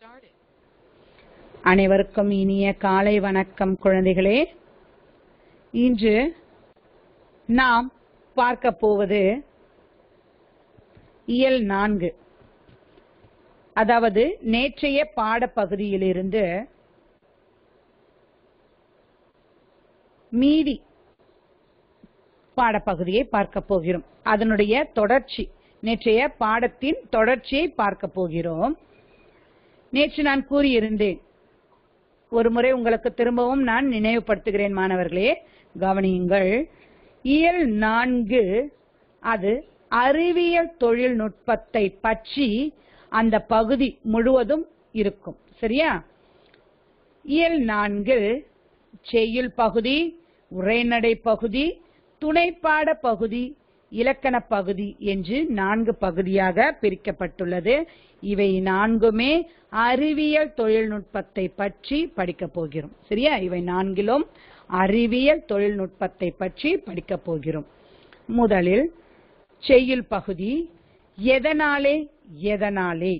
started. அனைவருக்கும் இனிய காலை வணக்கம் குழந்தைகளே இன்று நாம் பார்க்க போவது இயல் நான்கு அதாவது நேற்றைய பாடப்பகுதியிலிருந்து மீதி பாடப்பகுதியை பார்க்க போகிறோம் அதனுடைய தொடர்ச்சி நேற்றைய பாடத்தின் தொடர்ச்சியை பார்க்க போகிறோம் நேற்று நான் கூறியிருந்தேன் ஒரு முறை உங்களுக்கு திரும்பவும் நான் நினைவுபடுத்துகிறேன் மாணவர்களே கவனியுங்கள் இயல் நான்கு அது அறிவியல் தொழில்நுட்பத்தை பற்றி அந்த பகுதி முழுவதும் இருக்கும் சரியா இயல் நான்கு செய்யுள் பகுதி உரைநடை பகுதி துணைப்பாட பகுதி இலக்கண பகுதி என்று நான்கு பகுதியாக பிரிக்கப்பட்டுள்ளது இவை நான்குமே அறிவியல் தொழில்நுட்பத்தை பற்றி படிக்கப் போகிறோம் சரியா இவை நான்கிலும் அறிவியல் தொழில்நுட்பத்தை பற்றி படிக்கப் போகிறோம் முதலில் செய்யுள் பகுதி எதனாலே எதனாலே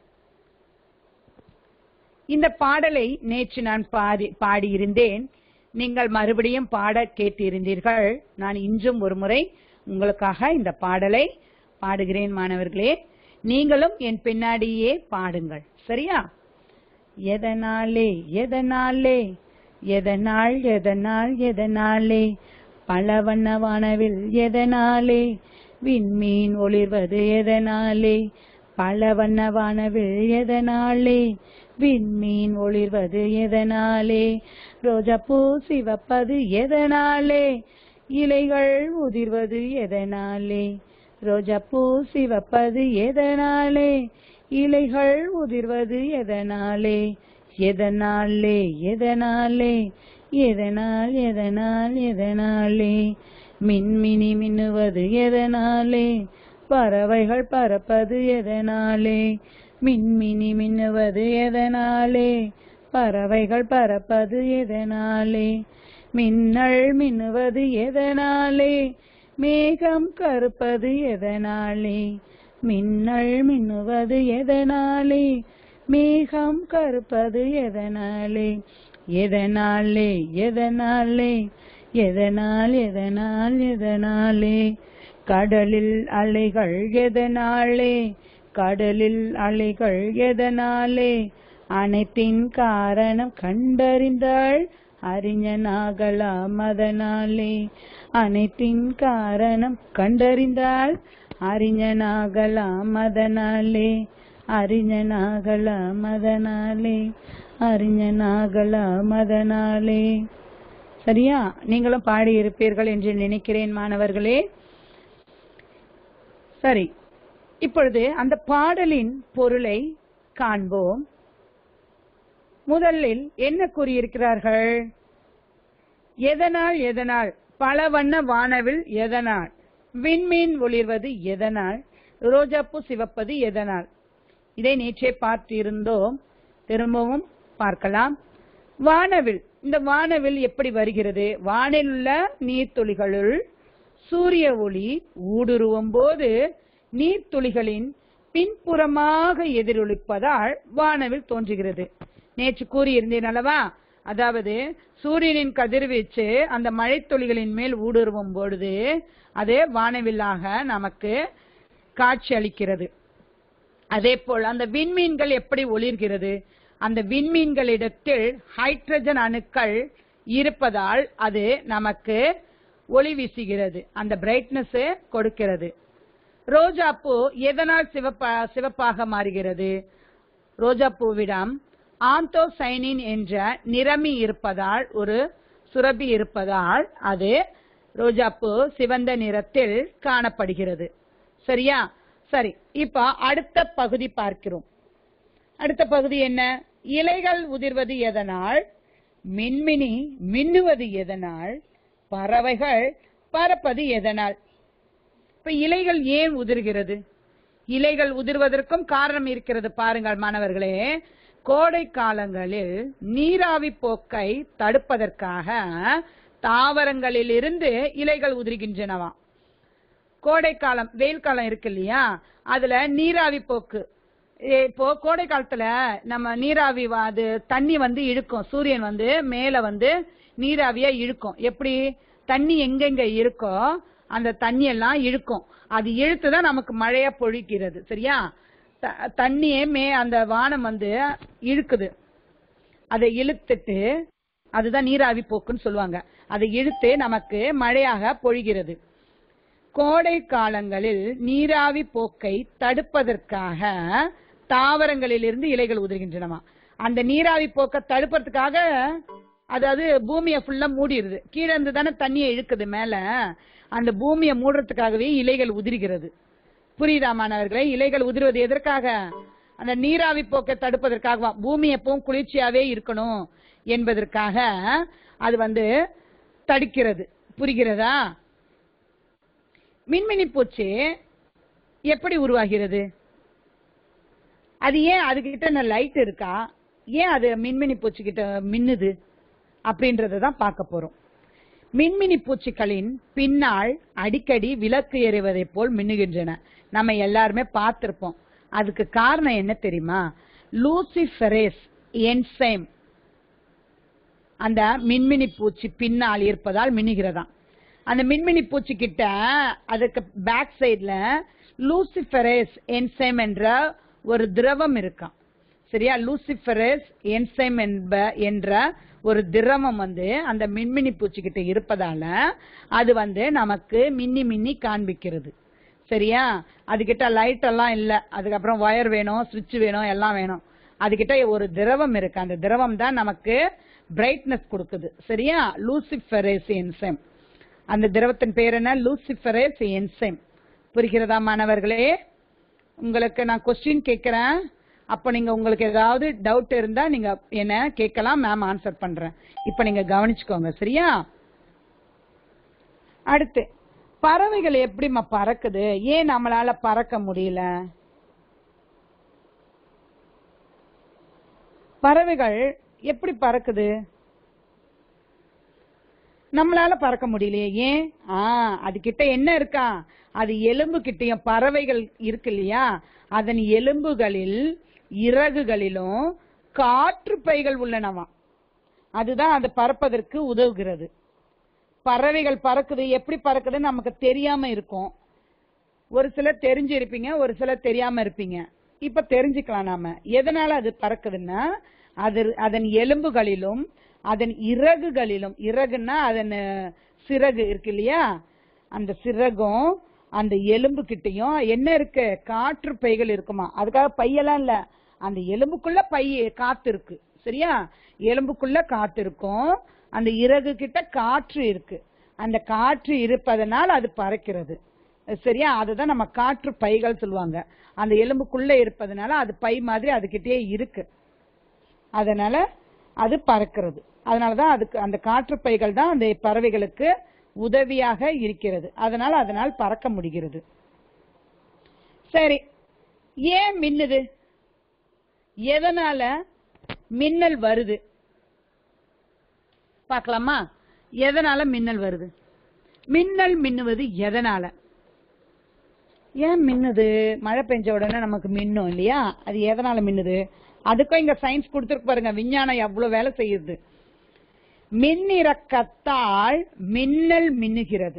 இந்த பாடலை நேற்று நான் பாடி பாடியிருந்தேன் நீங்கள் மறுபடியும் பாட கேட்டிருந்தீர்கள் நான் இன்றும் ஒரு முறை உங்களுக்காக இந்த பாடலை பாடுகிறேன் மாணவர்களே நீங்களும் என் பின்னாடியே பாடுங்கள் சரியா எதனாலே எதனாலே எதனால் எதனால் எதனாலே பல வண்ண வானவில் எதனாலே விண்மீன் ஒளிர்வது எதனாலே பல வண்ண வானவில் எதனாலே விண்மீன் ஒளிர்வது எதனாலே ரோஜாப்பூ சிவப்பது எதனாலே இலைகள் உதிர்வது எதனாலே ரோஜாப்பூ சிவப்பது எதனாலே இலைகள் உதிர்வது எதனாலே எதனாலே எதனாலே எதனால் எதனால் எதனாலே மின்மினி மின்னுவது எதனாலே பறவைகள் பறப்பது எதனாலே மின்மினி மின்னுவது எதனாலே பறவைகள் பறப்பது எதனாலே மின்னல் மின்னுவது எதனாலே மேகம் கருப்பது எதனாலே மின்னல் மின்னுவது எதனாலே மேகம் கருப்பது எதனாலே எதனாலே எதனாலே எதனால் எதனால் எதனாலே கடலில் அலைகள் எதனாலே கடலில் அலைகள் எதனாலே அனைத்தின் காரணம் கண்டறிந்தாள் அறிஞனாகலாம் அதனாலே அனைத்தின் காரணம் கண்டறிந்தால் அறிஞனாகலாம் அதனாலே அறிஞனாகலாம் அதனாலே அறிஞனாகலாம் அதனாலே சரியா நீங்களும் பாடி இருப்பீர்கள் என்று நினைக்கிறேன் மாணவர்களே சரி இப்பொழுது அந்த பாடலின் பொருளை காண்போம் முதலில் என்ன கூறியிருக்கிறார்கள் எதனால் எதனால் பல வண்ண வானவில் எதனால் விண்மீன் ஒளிர்வது எதனால் ரோஜாப்பூ சிவப்பது எதனால் இதை நேற்றே பார்த்திருந்தோம் திரும்பவும் பார்க்கலாம் வானவில் இந்த வானவில் எப்படி வருகிறது வானில் உள்ள நீர்த்துளிகளுள் சூரிய ஒளி ஊடுருவும் போது நீர்த்துளிகளின் பின்புறமாக எதிரொலிப்பதால் வானவில் தோன்றுகிறது நேற்று கூறியிருந்தேன் அல்லவா அதாவது சூரியனின் கதிர்வீச்சு அந்த மழைத்துளிகளின் மேல் ஊடுருவும் பொழுது அது வானவில்லாக நமக்கு காட்சி அளிக்கிறது அதே போல் அந்த விண்மீன்கள் எப்படி ஒளிர்கிறது அந்த விண்மீன்களிடத்தில் ஹைட்ரஜன் அணுக்கள் இருப்பதால் அது நமக்கு ஒளி வீசுகிறது அந்த பிரைட்னஸ் கொடுக்கிறது ரோஜா பூ எதனால் சிவப்பா சிவப்பாக மாறுகிறது ரோஜா பூவிடம் ஆந்தோசைனின் என்ற நிறமி இருப்பதால் ஒரு சுரபி இருப்பதால் அது ரோஜாப்பூ சிவந்த நிறத்தில் காணப்படுகிறது சரியா சரி இப்ப அடுத்த பகுதி பார்க்கிறோம் அடுத்த பகுதி என்ன இலைகள் உதிர்வது எதனால் மின்மினி மின்னுவது எதனால் பறவைகள் பறப்பது எதனால் இப்ப இலைகள் ஏன் உதிர்கிறது இலைகள் உதிர்வதற்கும் காரணம் இருக்கிறது பாருங்கள் மாணவர்களே கோடை காலங்களில் நீராவி போக்கை தடுப்பதற்காக தாவரங்களில் இருந்து இலைகள் உதிர்கின்றனவாம் கோடை காலம் வெயில் காலம் இருக்கு இல்லையா அதுல நீராவி போக்கு இப்போ கோடை காலத்துல நம்ம நீராவி வ- அது தண்ணி வந்து இழுக்கும் சூரியன் வந்து மேல வந்து நீராவியா இழுக்கும் எப்படி தண்ணி எங்கெங்க இருக்கோ அந்த தண்ணி எல்லாம் இழுக்கும் அது இழுத்துதான் நமக்கு மழையா பொழிக்கிறது சரியா த- தண்ணியே மே அந்த வானம் வந்து இழுக்குது அதை இழுத்துட்டு அதுதான் நீராவி போக்குன்னு சொல்லுவாங்க அதை இழுத்து நமக்கு மழையாக பொழிகிறது கோடை காலங்களில் நீராவி போக்கை தடுப்பதற்காக தாவரங்களிலிருந்து இலைகள் உதிர்கின்றனமா அந்த நீராவி போக்கை தடுப்பதற்காக அதாவது பூமியை ஃபுல்லா மூடிடுது கீழே இருந்து தானே தண்ணியை இழுக்குது மேல அந்த பூமியை மூடுறதுக்காகவே இலைகள் உதிர்கிறது புரியுதா மாணவர்களே இலைகள் உதிர்வது எதற்காக அந்த நீராவி போக்கை தடுப்பதற்காக பூமி எப்பவும் குளிர்ச்சியாவே இருக்கணும் என்பதற்காக அது வந்து தடுக்கிறது புரிகிறதா மின்மினி பூச்சி எப்படி உருவாகிறது அது ஏன் அதுகிட்ட என்ன லைட் இருக்கா ஏன் அது மின்மினி பூச்சி கிட்ட மின்னுது அப்படின்றத தான் பார்க்க போறோம் மின்மினி பூச்சிகளின் பின்னால் அடிக்கடி விளக்கு எறிவதைப் போல் மின்னுகின்றன நம்ம எல்லாருமே பார்த்திருப்போம் அதுக்கு காரணம் என்ன தெரியுமா லூசிஃபெரேஸ் என்சைம் அந்த மின்மினி பூச்சி பின்னால் இருப்பதால் மின்னுகிறதாம் அந்த மின்மினி பூச்சி கிட்ட அதுக்கு பேக் சைடுல லூசிஃபெரேஸ் என்சைம் என்ற ஒரு திரவம் இருக்காம் சரியா லூசிஃபெரேஸ் என்சைம் என்ப என்ற ஒரு திரவம் வந்து அந்த மின்மினி பூச்சி கிட்ட இருப்பதால அது வந்து நமக்கு மின்னி மின்னி காண்பிக்கிறது சரியா அதுகிட்ட லைட் எல்லாம் இல்ல அதுக்கப்புறம் ஒயர் வேணும் சுவிட்ச் வேணும் எல்லாம் வேணும் அதுகிட்ட ஒரு திரவம் இருக்கு அந்த திரவம் தான் நமக்கு பிரைட்னஸ் கொடுக்குது சரியா லூசிஃபெரேஸ் என்சைம் அந்த திரவத்தின் பேர் என்ன லூசிஃபெரேஸ் என்சைம் புரிகிறதா மாணவர்களே உங்களுக்கு நான் கொஸ்டின் கேட்கிறேன் அப்ப நீங்க உங்களுக்கு ஏதாவது டவுட் இருந்தா நீங்க என்ன கேட்கலாம் மேம் ஆன்சர் பண்றேன் இப்ப நீங்க கவனிச்சுக்கோங்க சரியா அடுத்து பறவைகள் எப்படிம்மா பறக்குது ஏன் நம்மளால பறக்க முடியல பறவைகள் எப்படி பறக்குது நம்மளால பறக்க முடியலையே ஏன் ஆ அது கிட்ட என்ன இருக்கா அது எலும்பு கிட்டயும் பறவைகள் இருக்கு இல்லையா அதன் எலும்புகளில் இறகுகளிலும் காற்று பைகள் உள்ளனவா அதுதான் அது பறப்பதற்கு உதவுகிறது பறவைகள் பறக்குது எப்படி பறக்குதுன்னு நமக்கு தெரியாம இருக்கும் ஒரு சிலர் தெரிஞ்சு இருப்பீங்க ஒரு சிலர் தெரியாம இருப்பீங்க இப்ப தெரிஞ்சுக்கலாம் நாம எதனால அது பறக்குதுன்னா அது அதன் எலும்புகளிலும் அதன் இறகுகளிலும் இறகுன்னா அதன் அஹ், சிறகு இருக்கு இல்லையா அந்த சிறகும் அந்த எலும்பு கிட்டயும் என்ன இருக்கு காற்று பைகள் இருக்குமா அதுக்காக பையெல்லாம் இல்ல அந்த எலும்புக்குள்ள பை காத்து இருக்கு சரியா எலும்புக்குள்ள காத்து இருக்கும் அந்த இறகு கிட்ட காற்று இருக்கு அந்த காற்று இருப்பதனால் அது பறக்கிறது சரியா அதுதான் நம்ம காற்று பைகள் சொல்லுவாங்க அந்த எலும்புக்குள்ள இருப்பதனால அது பை மாதிரி அதுகிட்டயே இருக்கு அதனால அது பறக்கிறது அதனாலதான் அதுக்கு அந்த காற்று பைகள் தான் அந்த பறவைகளுக்கு உதவியாக இருக்கிறது அதனால அதனால் பறக்க முடிகிறது சரி ஏன் மின்னுது எதனால மின்னல் வருது பார்க்கலாமா எதனால மின்னல் வருது மின்னல் மின்னுவது எதனால ஏன் மின்னுது மழை பெஞ்ச உடனே நமக்கு மின்னும் இல்லையா அது எதனால மின்னுது அதுக்கும் இங்க சயின்ஸ் கொடுத்துருக்கு பாருங்க விஞ்ஞானம் எவ்வளவு வேலை செய்யுது மின்னிறக்கத்தால் மின்னல் மின்னுகிறது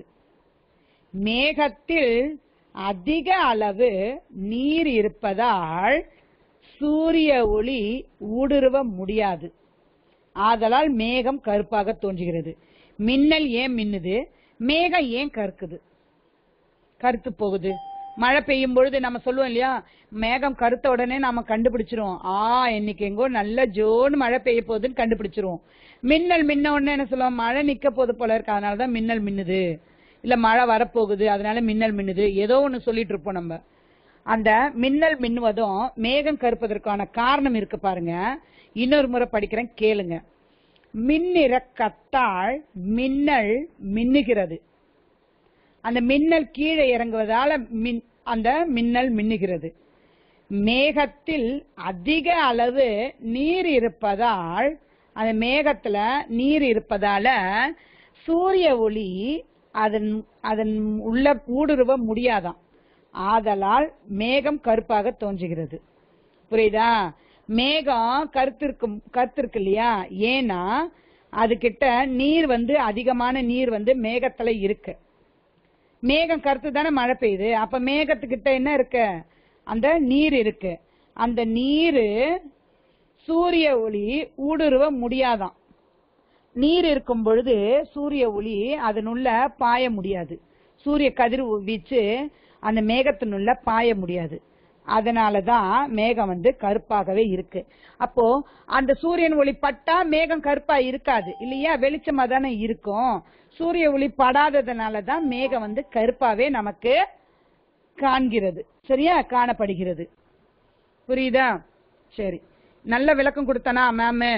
மேகத்தில் அதிக அளவு நீர் இருப்பதால் சூரிய ஒளி ஊடுருவ முடியாது ஆதலால் மேகம் கருப்பாக தோன்றுகிறது மின்னல் ஏன் மின்னுது மேகம் ஏன் கருக்குது கருத்து போகுது மழை பெய்யும் பொழுது நம்ம சொல்லுவோம் இல்லையா மேகம் கருத்த உடனே நாம கண்டுபிடிச்சிருவோம் ஆ இன்னைக்கு எங்கோ நல்ல ஜோன்னு மழை பெய்ய போகுதுன்னு கண்டுபிடிச்சிருவோம் மின்னல் மின்ன உடனே என்ன சொல்லுவோம் மழை நிக்க போது போல இருக்கு அதனாலதான் மின்னல் மின்னுது இல்ல மழை வரப்போகுது அதனால மின்னல் மின்னுது ஏதோ ஒண்ணு சொல்லிட்டு இருப்போம் நம்ம அந்த மின்னல் மின்னுவதும் மேகம் கருப்பதற்கான காரணம் இருக்கு பாருங்க இன்னொரு முறை படிக்கிறேன் கேளுங்க மின்னிறக்கத்தால் மின்னல் மின்னுகிறது அந்த மின்னல் கீழே இறங்குவதால மின் அந்த மின்னல் மின்னுகிறது மேகத்தில் அதிக அளவு நீர் இருப்பதால் அந்த மேகத்துல நீர் இருப்பதால சூரிய ஒளி அதன் அதன் உள்ள ஊடுருவ முடியாதாம் ஆதலால் மேகம் கருப்பாக தோன்றுகிறது புரியுதா மேகம் கருத்திருக்கும் கருத்திருக்கு இல்லையா ஏன்னா அதுகிட்ட நீர் வந்து அதிகமான நீர் வந்து மேகத்துல இருக்கு மேகம் கருத்து தானே மழை பெய்யுது அப்ப மேகத்துக்கிட்ட என்ன இருக்கு அந்த நீர் இருக்கு அந்த நீரு சூரிய ஒளி ஊடுருவ முடியாதாம் நீர் இருக்கும் பொழுது சூரிய ஒளி அதனுள்ள பாய முடியாது சூரிய கதிர் வீச்சு அந்த மேகத்தினுள்ள பாய முடியாது அதனாலதான் மேகம் வந்து கருப்பாகவே இருக்கு அப்போ அந்த சூரியன் ஒளி பட்டா மேகம் கருப்பா இருக்காது இல்லையா வெளிச்சமா தானே இருக்கும் சூரிய ஒளி படாததுனாலதான் மேகம் வந்து கருப்பாவே நமக்கு காண்கிறது சரியா காணப்படுகிறது புரியுதா சரி நல்ல விளக்கம் கொடுத்தனா மேம்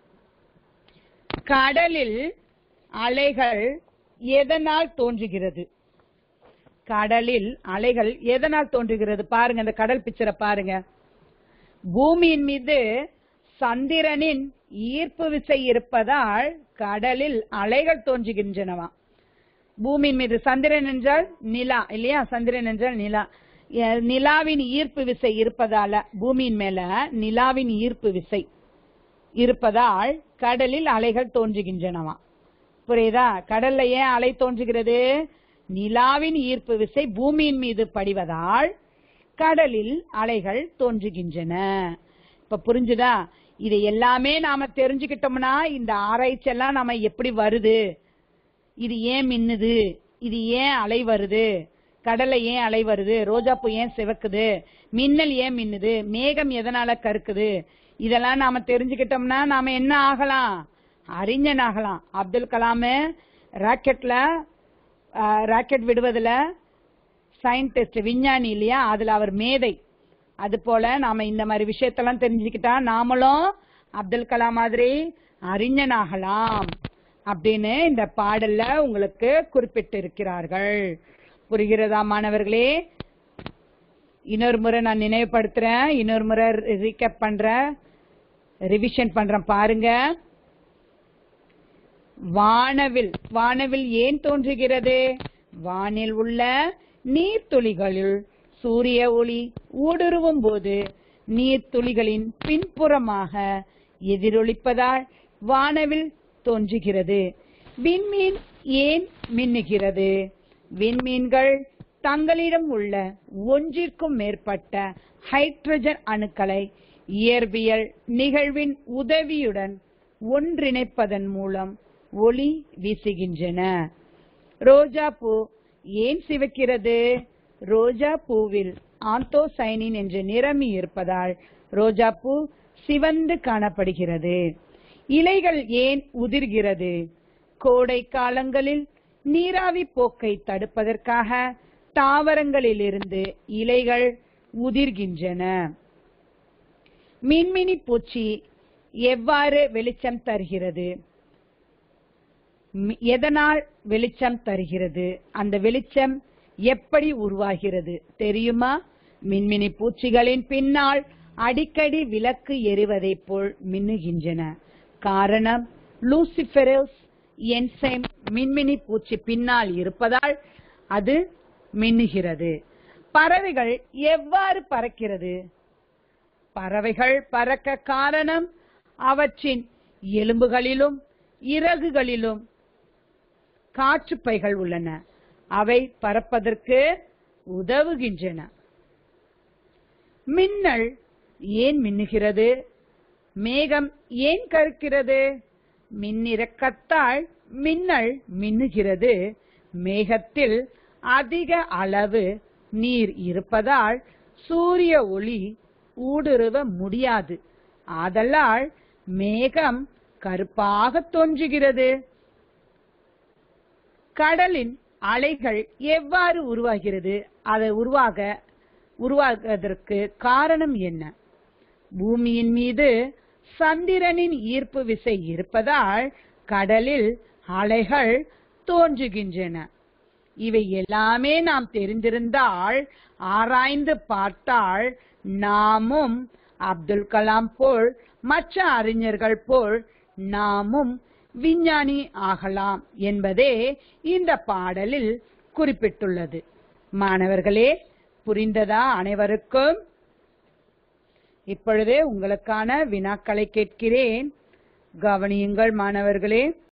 கடலில் அலைகள் எதனால் தோன்றுகிறது கடலில் அலைகள் எதனால் தோன்றுகிறது பாருங்க இந்த கடல் பிக்சரை பாருங்க பூமியின் மீது சந்திரனின் ஈர்ப்பு விசை இருப்பதால் கடலில் அலைகள் தோன்றுகின்றனவா பூமியின் மீது சந்திரன் என்றால் நிலா இல்லையா சந்திரன் என்றால் நிலா எ- நிலாவின் ஈர்ப்பு விசை இருப்பதால பூமியின் மேல நிலாவின் ஈர்ப்பு விசை இருப்பதால் கடலில் அலைகள் தோன்றுகின்றனவா புரியுதா கடல்ல ஏன் அலை தோன்றுகிறது நிலாவின் ஈர்ப்பு விசை பூமியின் மீது படிவதால் கடலில் அலைகள் தோன்றுகின்றன இப்ப புரிஞ்சுதா இதை எல்லாமே நாம தெரிஞ்சுக்கிட்டோம்னா இந்த ஆராய்ச்சி எல்லாம் நாம எப்படி வருது இது ஏன் மின்னுது இது ஏன் அலை வருது கடல்ல ஏன் அலை வருது ரோஜாப்பூ ஏன் சிவக்குது மின்னல் ஏன் மின்னுது மேகம் எதனால கருக்குது இதெல்லாம் நாம தெரிஞ்சுக்கிட்டோம்னா நாம என்ன ஆகலாம் அறிஞன் ஆகலாம் அப்துல் கலாம் ராக்கெட்ல ராக்கெட் விடுவதுல சயின்டிஸ்ட் விஞ்ஞானி இல்லையா அதுல அவர் மேதை அது போல நாம இந்த மாதிரி விஷயத்தெல்லாம் தெரிஞ்சுக்கிட்டா நாமளும் அப்துல் கலாம் மாதிரி அறிஞனாகலாம் அப்படின்னு இந்த பாடல்ல உங்களுக்கு குறிப்பிட்டு இருக்கிறார்கள் புரிகிறதா மாணவர்களே இன்னொரு முறை நான் நினைவுபடுத்துறேன் இன்னொரு முறை ரீகேப் பண்றேன் ரிவிஷன் பண்றேன் பாருங்க வானவில் வானவில் ஏன் தோன்றுகிறது வானில் உள்ள நீர்த்துளிகளில் சூரிய ஒளி ஊடுருவும் போது நீர்த்துளிகளின் பின்புறமாக எதிரொலிப்பதால் வானவில் தோன்றுகிறது விண்மீன் ஏன் மின்னுகிறது விண்மீன்கள் தங்களிடம் உள்ள ஒன்றிற்கும் மேற்பட்ட ஹைட்ரஜன் அணுக்களை இயற்பியல் நிகழ்வின் உதவியுடன் ஒன்றிணைப்பதன் மூலம் ஒளி வீசுகின்றன ரோஜா பூ ஏன் சிவக்கிறது ரோஜா பூவில் ஆந்தோசைனின் என்ற நிறமி இருப்பதால் ரோஜா பூ சிவந்து காணப்படுகிறது இலைகள் ஏன் உதிர்கிறது கோடை காலங்களில் நீராவி போக்கை தடுப்பதற்காக தாவரங்களிலிருந்து இலைகள் உதிர்கின்றன மின்மினி பூச்சி எவ்வாறு வெளிச்சம் தருகிறது மி- எதனால் வெளிச்சம் தருகிறது அந்த வெளிச்சம் எப்படி உருவாகிறது தெரியுமா மின்மினி பூச்சிகளின் பின்னால் அடிக்கடி விளக்கு எரிவதைப் போல் மின்னுகின்றன காரணம் லூசிஃபெரஸ் என்சைம் மின்மினி பூச்சி பின்னால் இருப்பதால் அது மின்னுகிறது பறவைகள் எவ்வாறு பறக்கிறது பறவைகள் பறக்க காரணம் அவற்றின் எலும்புகளிலும் இறகுகளிலும் காற்றுப்பைகள் உள்ளன அவை பறப்பதற்கு உதவுகின்றன மின்னல் ஏன் மின்னுகிறது மேகம் ஏன் கருக்கிறது மின்னிறக்கத்தால் மின்னல் மின்னுகிறது மேகத்தில் அதிக அளவு நீர் இருப்பதால் சூரிய ஒளி ஊடுருவ முடியாது ஆதலால் மேகம் கருப்பாக தோன்றுகிறது கடலின் அலைகள் எவ்வாறு உருவாகிறது அதை உருவாக உருவாகுவதற்கு காரணம் என்ன பூமியின் மீது சந்திரனின் ஈர்ப்பு விசை இருப்பதால் கடலில் அலைகள் தோன்றுகின்றன இவை எல்லாமே நாம் தெரிந்திருந்தால் ஆராய்ந்து பார்த்தால் நாமும் அப்துல் கலாம் போல் மற்ற அறிஞர்கள் போல் நாமும் விஞ்ஞானி ஆகலாம் என்பதே இந்த பாடலில் குறிப்பிட்டுள்ளது மாணவர்களே புரிந்ததா அனைவருக்கும் இப்பொழுதே உங்களுக்கான வினாக்களை கேட்கிறேன் கவனியுங்கள் மாணவர்களே